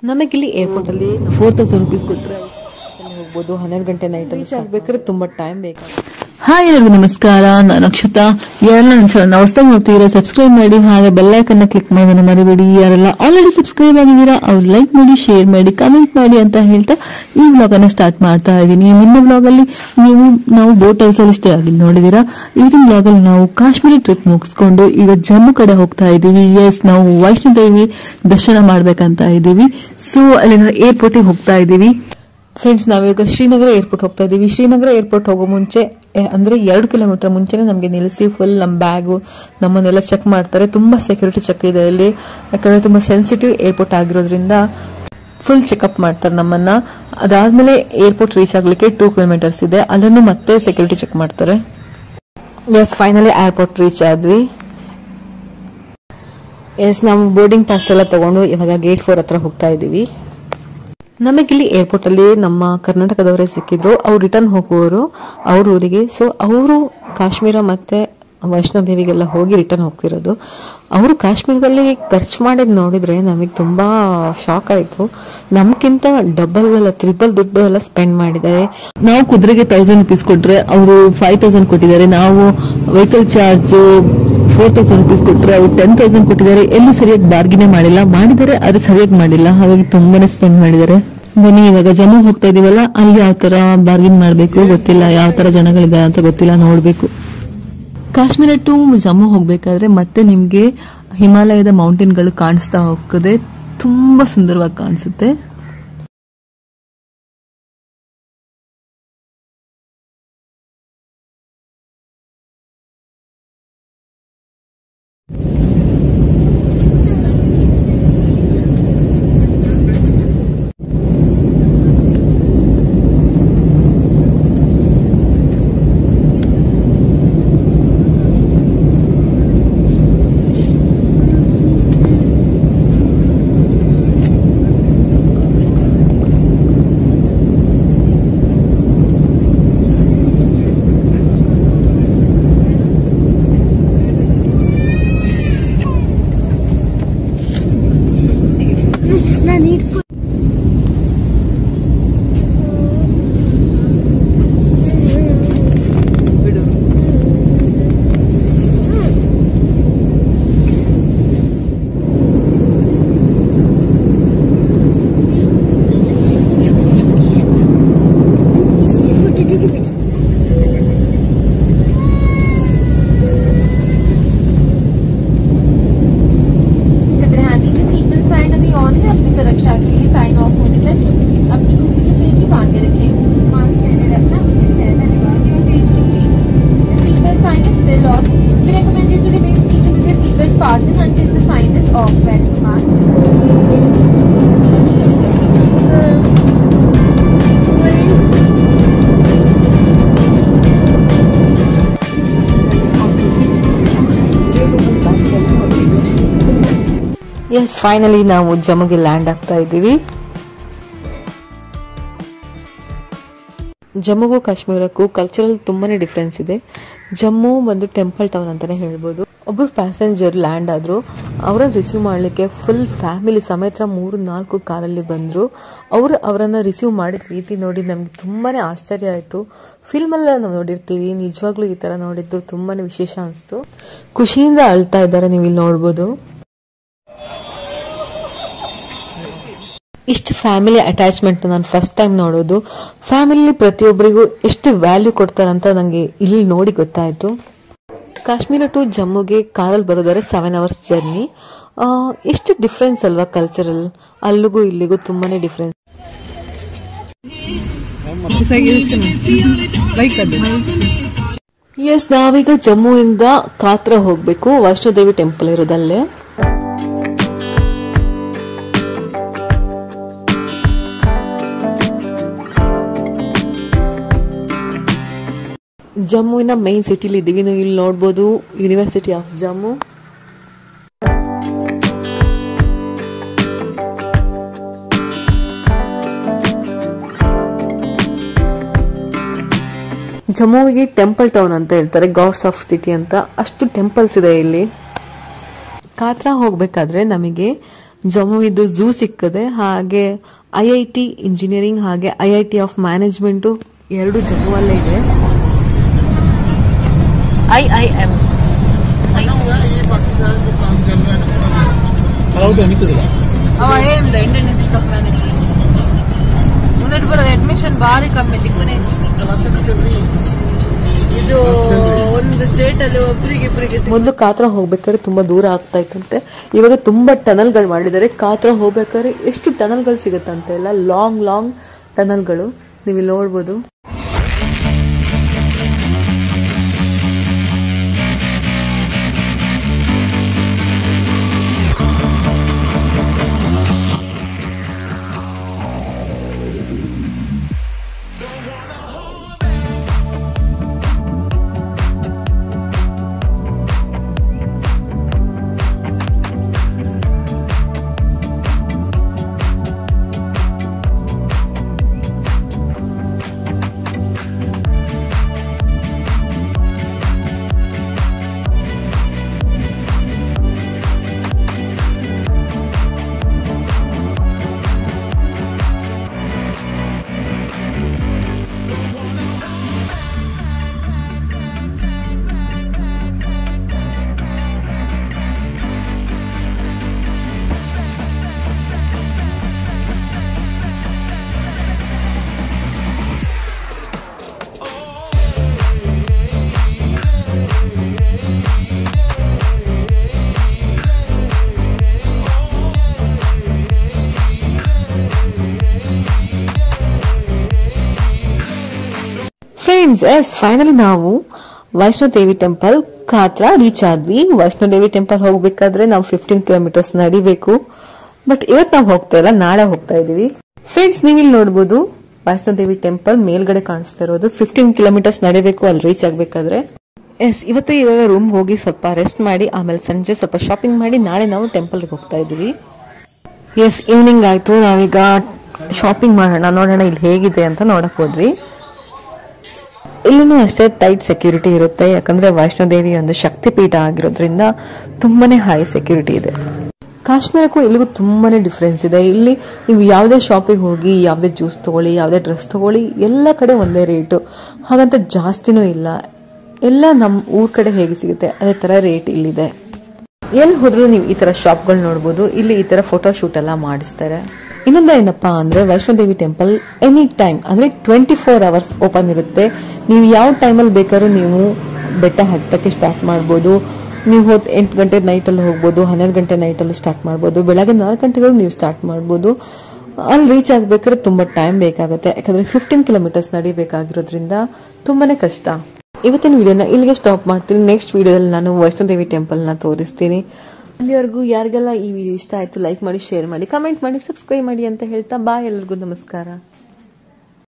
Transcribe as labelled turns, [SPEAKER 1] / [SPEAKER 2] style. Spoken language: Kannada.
[SPEAKER 1] ನಮಗಿಲ್ಲಿ ಏರ್ಪೋರ್ಟ್ ಅಲ್ಲಿ ಫೋರ್ ತೌಸಂಡ್ ರುಪೀಸ್ ಕೊಟ್ಟರೆ ಹೋಗ್ಬೋದು ಹನ್ನೆರಡು ಗಂಟೆ ನೈಟ್ ಅಲ್ಲಿ ಆಗ್ಬೇಕಾದ್ರೆ ತುಂಬಾ ಟೈಮ್ ಬೇಕಾಗುತ್ತೆ
[SPEAKER 2] ಹಾಯ್ ಎಲ್ಲರಿಗೂ ನಮಸ್ಕಾರ ನಾನು ಅಕ್ಷತಾ ಯಾರೆಲ್ಲ ನನ್ನ ಚಾನಲ್ ಹೊಸದಾಗಿ ನೋಡ್ತಿದ್ದೀರಾ ಸಬ್ಸ್ಕ್ರೈಬ್ ಮಾಡಿ ಹಾಗೆ ಬೆಲ್ಲೈಕನ್ನ ಕ್ಲಿಕ್ ಮಾಡೋದನ್ನ ಮರಿಬೇಡಿ ಯಾರೆಲ್ಲ ಆಲ್ರೆಡಿ ಸಬ್ಸ್ಕ್ರೈಬ್ ಆಗಿದ್ದೀರಾ ಅವ್ರು ಲೈಕ್ ಮಾಡಿ ಶೇರ್ ಮಾಡಿ ಕಮೆಂಟ್ ಮಾಡಿ ಅಂತ ಹೇಳ್ತಾ ಈ ವ್ಲಾಗ್ ಅನ್ನ ಸ್ಟಾರ್ಟ್ ಮಾಡ್ತಾ ಇದ್ದೀನಿ ನಿನ್ನ ವ್ಲಾಗ್ ಅಲ್ಲಿ ನೀವು ನಾವು ಬೋಟ್ ಹೌಸ್ ಅಲ್ಲಿ ಸ್ಟೇ ಆಗಿದ್ದು ನೋಡಿದೀರಾ ಇವತ್ತಿನ ವ್ಲಾಗ್ ಅಲ್ಲಿ ನಾವು ಕಾಶ್ಮೀರಿ ಟ್ರಿಪ್ ಮುಗಿಸ್ಕೊಂಡು ಈಗ ಜಮ್ಮು ಕಡೆ ಹೋಗ್ತಾ ಇದ್ದೀವಿ ಎಸ್ ನಾವು ವೈಷ್ಣೋದೇವಿ ದರ್ಶನ ಮಾಡ್ಬೇಕಂತ ಇದ್ದೀವಿ ಸೊ ಅಲ್ಲಿಂದ ಏರ್ಪೋರ್ಟ್ ಹೋಗ್ತಾ ಇದ್ದೀವಿ
[SPEAKER 1] ಫ್ರೆಂಡ್ಸ್ ನಾವೀಗ ಶ್ರೀನಗರ ಏರ್ಪೋರ್ಟ್ ಹೋಗ್ತಾ ಇದೀವಿ ಶ್ರೀನಗರ ಏರ್ಪೋರ್ಟ್ ಹೋಗೋ ಮುಂಚೆ ಎ, ಅಂದ್ರೆ ಎರಡು ಕಿಲೋಮೀಟರ್ ಮುಂಚೆನೆ ನಮಗೆ ನಿಲ್ಲಿಸಿ ಫುಲ್ ನಮ್ಮ ಬ್ಯಾಗು ನಮ್ಮನ್ನೆಲ್ಲ ಚೆಕ್ ಮಾಡ್ತಾರೆ ತುಂಬಾ ಸೆಕ್ಯೂರಿಟಿ ಚೆಕ್ ಇದೆ ಇಲ್ಲಿ ಯಾಕಂದ್ರೆ ತುಂಬಾ ಸೆನ್ಸಿಟಿವ್ ಏರ್ಪೋರ್ಟ್ ಆಗಿರೋದ್ರಿಂದ ಫುಲ್ ಚೆಕ್ಅಪ್ ಮಾಡ್ತಾರೆ ನಮ್ಮನ್ನ ಅದಾದ್ಮೇಲೆ ಏರ್ಪೋರ್ಟ್ ರೀಚ್ ಆಗ್ಲಿಕ್ಕೆ ಟೂ ಕಿಲೋಮೀಟರ್ಸ್ ಇದೆ ಅಲ್ಲೂ ಮತ್ತೆ ಸೆಕ್ಯೂರಿಟಿ ಚೆಕ್ ಮಾಡ್ತಾರೆ ಎಸ್ ಫೈನಲಿ ಏರ್ಪೋರ್ಟ್ ರೀಚ್ ಆದ್ವಿ ಎಸ್ ನಾವು ಬೋರ್ಡಿಂಗ್ ಪಾಸ್ ಎಲ್ಲ ತಗೊಂಡು ಇವಾಗ ಗೇಟ್ ಫೋರ್ ಹತ್ರ ಹೋಗ್ತಾ ಇದೀವಿ ನಮಗಿಲ್ಲಿ ಏರ್ಪೋರ್ಟ್ ಅಲ್ಲಿ ನಮ್ಮ ಕರ್ನಾಟಕದವರೇ ಸಿಕ್ಕಿದ್ರು ಅವ್ರು ರಿಟರ್ನ್ ಹೋಗುವವರು ಅವ್ರ ಊರಿಗೆ ಸೊ ಅವರು ಕಾಶ್ಮೀರ ಮತ್ತೆ ವೈಷ್ಣೋದೇವಿಗೆಲ್ಲ ಹೋಗಿ ರಿಟರ್ನ್ ಹೋಗ್ತಿರೋದು ಅವರು ಕಾಶ್ಮೀರದಲ್ಲಿ ಖರ್ಚು ಮಾಡಿದ್ ನೋಡಿದ್ರೆ ನಮಗೆ ತುಂಬಾ ಶಾಕ್ ಆಯ್ತು ನಮ್ಗಿಂತ ಡಬಲ್ ಅಲ್ಲ ತ್ರಿಬಲ್ ದುಡ್ಡು ಎಲ್ಲ ಸ್ಪೆಂಡ್ ಮಾಡಿದ್ದಾರೆ
[SPEAKER 2] ನಾವು ಕುದುರೆಗೆ ತೌಸಂಡ್ ರುಪೀಸ್ ಕೊಟ್ರೆ ಅವರು ಫೈವ್ ತೌಸಂಡ್ ಕೊಟ್ಟಿದ್ದಾರೆ ನಾವು vehicle charge four thousand rupees ಕೊಟ್ರೆ ಅವ್ರು ಟೆನ್ ತೌಸಂಡ್ ಕೊಟ್ಟಿದ್ದಾರೆ ಎಲ್ಲೂ ಸರಿಯಾಗಿ ಬಾರ್ಗಿನೇ ಮಾಡಿಲ್ಲ ಮಾಡಿದ್ದಾರೆ ಆದ್ರೆ ಸರಿಯಾಗಿ ಮಾಡಿಲ್ಲ ಹಾಗಾಗಿ ತುಂಬಾನೇ ಸ್ಪೆಂಡ್ ಮಾಡಿದ್ದಾರೆ ಬನ್ನಿ ಇವಾಗ ಜಮ್ಮು ಹೋಗ್ತಾ ಇದೀವಲ್ಲ ಅಲ್ಲಿ ಯಾವ ತರ ಬಾರ್ಗಿನ್ ಮಾಡ್ಬೇಕು ಗೊತ್ತಿಲ್ಲ ಯಾವ ತರ ಜನಗಳಿದ್ದಾರೆ ಅಂತ ಗೊತ್ತಿಲ್ಲ ನೋಡ್ಬೇಕು ಕಾಶ್ಮೀರ ಟು ಜಮ್ಮು ಹೋಗ್ಬೇಕಾದ್ರೆ ಮತ್ತೆ ನಿಮ್ಗೆ ಹಿಮಾಲಯದ ಮೌಂಟೇನ್ಗಳು ಕಾಣಿಸ್ತಾ ಹೋಗ್ತದೆ ತುಂಬಾ ಸುಂದರವಾಗಿ ಕಾಣಿಸುತ್ತೆ
[SPEAKER 3] घबराने के सीटल साइन अभी ऑन है अपनी सुरक्षा के लिए साइन ऑफ होने तक अपनी कुर्सी के पीछे बांधे रखें मास्क पहने रखना उचित है धन्यवाद You are very sweet. The seatbelt sign is still on. We recommend you to remain seated with your seatbelt fastened until the sign is off. Wearing mask.
[SPEAKER 1] Yes finally ನಾವು ಜಮ್മുಗೆ ಲ್ಯಾಂಡ್ ಆಗ್ತಾ ಇದ್ದೀವಿ ಜಮ್ಮುಗೂ ಕಾಶ್ಮೀರಕ್ಕೂ ಕಲ್ಚರಲ್ ತುಂಬಾನೇ ಡಿಫ್ರೆನ್ಸ್ ಇದೆ ಜಮ್ಮು ಒಂದು ಟೆಂಪಲ್ ಟೌನ್ ಅಂತಾನೆ ಹೇಳ್ಬೋದು ಒಬ್ರು ಪ್ಯಾಸೆಂಜರ್ ಲ್ಯಾಂಡ್ ಆದ್ರು ಅವರನ್ನ ರಿಸೀವ್ ಮಾಡ್ಲಿಕ್ಕೆ ಫುಲ್ ಫ್ಯಾಮಿಲಿ ಸಮೇತ ಮೂರು ನಾಲ್ಕು ಕಾರಲ್ಲಿ ಬಂದ್ರು ಅವರು ಅವರನ್ನ ರಿಸೀವ್ ಮಾಡಿದ ರೀತಿ ನೋಡಿ ನಮ್ಗೆ ತುಂಬಾನೇ ಆಶ್ಚರ್ಯ ಆಯ್ತು ಫಿಲ್ಮ್ ಎಲ್ಲ ನಾವು ನೋಡಿರ್ತೀವಿ ನಿಜವಾಗ್ಲೂ ಈ ತರ ನೋಡಿದ್ದು ತುಂಬಾನೇ ವಿಶೇಷ ಅನಿಸ್ತು ಖುಷಿಯಿಂದ ಅಳ್ತಾ ಇದ್ದಾರೆ ನೀವು ಇಲ್ಲಿ ನೋಡ್ಬೋದು ಇಷ್ಟು ಫ್ಯಾಮಿಲಿ ಅಟ್ಯಾಚ್ಮೆಂಟ್ ನಾನು ಫಸ್ಟ್ ಟೈಮ್ ನೋಡೋದು ಫ್ಯಾಮಿಲಿ ಪ್ರತಿಯೊಬ್ಬರಿಗೂ ಎಷ್ಟು ವ್ಯಾಲ್ಯೂ ಕೊಡ್ತಾರಂತ ನಂಗೆ ಇಲ್ಲಿ ನೋಡಿ ಗೊತ್ತಾಯ್ತು ಕಾಶ್ಮೀರ ಟು ಜಮ್ಮುಗೆ ಕಾರಲ್ಲಿ ಬರೋದಾದ್ರೆ ಸೆವೆನ್ ಅವರ್ಸ್ ಜರ್ನಿ ಎಷ್ಟು ಡಿಫ್ರೆನ್ಸ್ ಅಲ್ವಾ ಕಲ್ಚರಲ್ ಅಲ್ಲಿಗೂ ಇಲ್ಲಿಗೂ ತುಂಬಾನೇ ಡಿಫ್ರೆನ್ಸ್ ಎಸ್ ನಾವೀಗ ಜಮ್ಮುವಿಂದ ಕಾತ್ರ ಹೋಗ್ಬೇಕು ವೈಷ್ಣೋದೇವಿ ಟೆಂಪಲ್ ಇರೋದಲ್ಲೇ ಜಮ್ಮುವಿನ ಮೈನ್ ಸಿಟಿಲಿ ಇದ್ದೀವಿ ನೀವು ಇಲ್ಲಿ ನೋಡ್ಬೋದು ಯೂನಿವರ್ಸಿಟಿ ಆಫ್ ಜಮ್ಮು ಜಮ್ಮುವಿಗೆ ಟೆಂಪಲ್ ಟೌನ್ ಅಂತ ಹೇಳ್ತಾರೆ ಗಾಡ್ಸ್ ಆಫ್ ಸಿಟಿ ಅಂತ ಅಷ್ಟು ಟೆಂಪಲ್ಸ್ ಇದೆ ಇಲ್ಲಿ ಕಾತ್ರಾ ಹೋಗ್ಬೇಕಾದ್ರೆ ನಮಗೆ ಜಮ್ಮುವಿದ್ದು ಝೂ ಸಿಕ್ಕದೆ ಹಾಗೆ ಐ ಐ ಟಿ ಇಂಜಿನಿಯರಿಂಗ್ ಹಾಗೆ I I T of management ಎರಡು ಜಮ್ಮುವಲ್ಲೇ ಇದೆ I I M
[SPEAKER 2] Indian Institute of Management ಮುಂದಟ್ಟು ಬರೋದು ಅಡ್ಮಿಷನ್ ಭಾರಿ ಕಮ್ಮಿ ದಿಕ್ಕನೇ ಇದು ಒಂದು ಸ್ಟೇಟ್ ಅಲ್ಲಿ ಒಬ್ರಿಗೆ ಇಬ್ಬರಿಗೆ
[SPEAKER 1] ಮೊದಲು ಕಾತ್ರ ಹೋಗ್ಬೇಕಾದ್ರೆ ತುಂಬಾ ದೂರ ಆಗ್ತಾ ಇತ್ತಂತೆ ಇವಾಗ ತುಂಬಾ ಟನಲ್ಗಳು ಮಾಡಿದ್ದಾರೆ ಕಾತ್ರ ಹೋಗ್ಬೇಕಾದ್ರೆ ಎಷ್ಟು ಟನಲ್ಗಳು ಸಿಗುತ್ತಂತೆ ಎಲ್ಲ ಲಾಂಗ್ ಲಾಂಗ್ ಟನಲ್ಗಳು ನೀವು ಇಲ್ಲಿ ನೋಡ್ಬೋದು ಫ್ರೆಂಡ್ಸ್ ಎಸ್ ಫೈನಲಿ ನಾವು ವೈಷ್ಣೋದೇವಿ ಟೆಂಪಲ್ ಕಾತ್ರ ರೀಚ್ ಆದ್ವಿ ವೈಷ್ಣೋದೇವಿ ಟೆಂಪಲ್ ಹೋಗ್ಬೇಕಾದ್ರೆ ನಾವು ಫಿಫ್ಟೀನ್ ಕಿಲೋಮೀಟರ್ಸ್ ನಡಿಬೇಕು ಬಟ್ ಇವತ್ತು ನಾವು ಹೋಗ್ತಾ ಇಲ್ಲ ನಾಳೆ ಹೋಗ್ತಾ ಇದೀವಿ ಫ್ರೆಂಡ್ಸ್ ನೀವು ಇಲ್ಲಿ ನೋಡ್ಬೋದು ವೈಷ್ಣೋದೇವಿ ಟೆಂಪಲ್ ಮೇಲ್ಗಡೆ ಕಾಣಿಸ್ತಾ ಇರೋದು ಫಿಫ್ಟೀನ್ ಕಿಲೋಮೀಟರ್ಸ್ ನಡಿಬೇಕು ಅಲ್ಲಿ ರೀಚ್ ಆಗ್ಬೇಕಾದ್ರೆ ಎಸ್ ಇವತ್ತು ಇವಾಗ ರೂಮ್ ಹೋಗಿ ಸ್ವಲ್ಪ ರೆಸ್ಟ್ ಮಾಡಿ ಆಮೇಲೆ ಸಂಜೆ ಸ್ವಲ್ಪ ಶಾಪಿಂಗ್ ಮಾಡಿ ನಾಳೆ ನಾವು ಟೆಂಪಲ್ಗೆ ಹೋಗ್ತಾ ಇದೀವಿ ಎಸ್ ಈವ್ನಿಂಗ್ ಆಯ್ತು ನಾವೀಗ ಶಾಪಿಂಗ್ ಮಾಡೋಣ ನೋಡೋಣ ಇಲ್ಲಿ ಹೇಗಿದೆ ಅಂತ ನೋಡಕ್ ಹೋದ್ವಿ ಇಲ್ಲೂ ಅಷ್ಟೇ ಟೈಟ್ ಸೆಕ್ಯೂರಿಟಿ ಇರುತ್ತೆ ಯಾಕಂದ್ರೆ ವೈಷ್ಣೋದೇವಿ ಒಂದು ಶಕ್ತಿಪೀಠ ಆಗಿರೋದ್ರಿಂದ ತುಂಬಾನೇ ಹೈ ಸೆಕ್ಯೂರಿಟಿ ಇದೆ ಕಾಶ್ಮೀರಕ್ಕೂ ಇಲ್ಲಿಗೂ ತುಂಬಾನೇ ಡಿಫ್ರೆನ್ಸ್ ಇದೆ ಇಲ್ಲಿ ನೀವು ಯಾವುದೇ ಶಾಪಿಗೆ ಹೋಗಿ ಯಾವುದೇ ಜ್ಯೂಸ್ ತಗೊಳ್ಳಿ ಯಾವುದೇ ಡ್ರೆಸ್ ತಗೊಳ್ಳಿ ಎಲ್ಲ ಕಡೆ ಒಂದೇ ರೇಟು ಹಾಗಂತ ಜಾಸ್ತಿನೂ ಇಲ್ಲ ಎಲ್ಲ ನಮ್ಮ ಊರ್ ಕಡೆ ಹೇಗೆ ಸಿಗುತ್ತೆ ಅದೇ ತರ ರೇಟ್ ಇಲ್ಲಿದೆ ಎಲ್ಲಿ ಹೋದ್ರೂ ನೀವು ಈ ತರ ಶಾಪ್ಗಳು ನೋಡ್ಬೋದು ಇಲ್ಲಿ ಈ ತರ ಫೋಟೋ ಶೂಟ್ ಎಲ್ಲ ಮಾಡಿಸ್ತಾರೆ ಇನ್ನೊಂದು ಏನಪ್ಪಾ ಅಂದ್ರೆ ವೈಷ್ಣೋದೇವಿ ಟೆಂಪಲ್ ಎನಿ ಟೈಮ್ ಅಂದ್ರೆ ಟ್ವೆಂಟಿ ಫೋರ್ ಅವರ್ಸ್ ಓಪನ್ ಇರುತ್ತೆ ನೀವು ಯಾವ ಟೈಮಲ್ಲಿ ಬೇಕಾದ್ರೂ ನೀವು ಬೆಟ್ಟ ಹತ್ತಕ್ಕೆ ಸ್ಟಾರ್ಟ್ ಮಾಡ್ಬೋದು ನೀವು ಹೊತ್ತು ಎಂಟು ಗಂಟೆ ನೈಟಲ್ಲಿ ಹೋಗ್ಬೋದು ಹನ್ನೆರಡು ಗಂಟೆ ನೈಟಲ್ಲೂ ಸ್ಟಾರ್ಟ್ ಮಾಡ್ಬೋದು ಬೆಳಗ್ಗೆ ನಾಲ್ಕು ಗಂಟೆಗೂ ನೀವು ಸ್ಟಾರ್ಟ್ ಮಾಡ್ಬೋದು ಅಲ್ಲಿ ರೀಚ್ ಆಗ್ಬೇಕಾದ್ರೆ ತುಂಬಾ ಟೈಮ್ ಬೇಕಾಗುತ್ತೆ ಯಾಕಂದ್ರೆ ಫಿಫ್ಟೀನ್ ಕಿಲೋಮೀಟರ್ಸ್ ನಡಿಬೇಕಾಗಿರೋದ್ರಿಂದ ತುಂಬಾನೇ ಕಷ್ಟ ಇವತ್ತಿನ ವಿಡಿಯೋನ ಇಲ್ಲಿಗೆ ಸ್ಟಾಪ್ ಮಾಡ್ತೀನಿ ನೆಕ್ಸ್ಟ್ ವಿಡಿಯೋದಲ್ಲಿ ನಾನು ವೈಷ್ಣೋದೇವಿ ಟೆಂಪಲ್ನ ತೋರಿಸ್ತೀನಿ ಅಲ್ಲಿವರೆಗೂ ಯಾರಿಗೆಲ್ಲ ಈ ವಿಡಿಯೋ ಇಷ್ಟ ಆಯ್ತು ಲೈಕ್ ಮಾಡಿ ಶೇರ್ ಮಾಡಿ ಕಮೆಂಟ್ ಮಾಡಿ ಸಬ್ಸ್ಕ್ರೈಬ್ ಮಾಡಿ ಅಂತ ಹೇಳ್ತಾ ಬಾಯ್ ಎಲ್ರಿಗೂ ನಮಸ್ಕಾರ